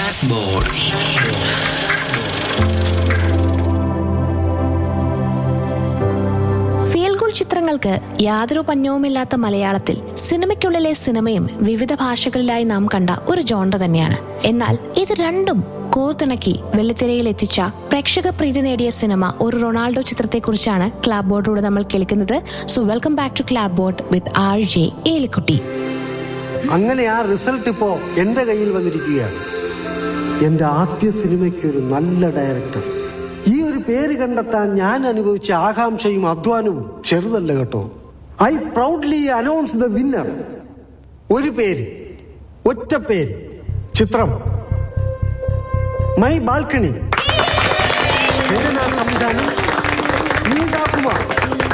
Clapboard. Feel good ചിത്രങ്ങൾക്ക് യാതൊരു പഞ്ഞവുമില്ലാത്ത മലയാളത്തിൽ സിനിമയ്ക്കുള്ളിലെ സിനിമയും വിവിധ ഭാഷകളിലായി നാം കണ്ട ഒരു ജോണ്ട തന്നെയാണ് എന്നാൽ ഇത് രണ്ടും കോർത്തിണക്കി വെള്ളിത്തിരയിൽ എത്തിച്ച പ്രേക്ഷക പ്രീതി നേടിയ സിനിമ ഒരു റൊണാൾഡോ ചിത്രത്തെക്കുറിച്ചാണ് ക്ലാബ് ബോർഡിലൂടെ നമ്മൾ കേൾക്കുന്നത് so welcome back to clap board with R J Elikutty അങ്ങനെ ആ റിസൾട്ട് ഇപ്പോ എന്റെ കയ്യിൽ വന്നിരിക്കുകയാണ് എന്റെ ആദ്യ സിനിമയ്ക്ക് ഒരു നല്ല ഡയറക്ടർ ഈ ഒരു പേര് കണ്ടെത്താൻ ഞാൻ അനുഭവിച്ച ആകാംക്ഷയും അധ്വാനവും ചെറുതല്ല കേട്ടോ I proudly announce the winner ഒരു പേര് ഒറ്റ പേര് ചിത്രം മൈ ബാൽക്കണി രചനാ സംവിധാനം നീതാകുമാർ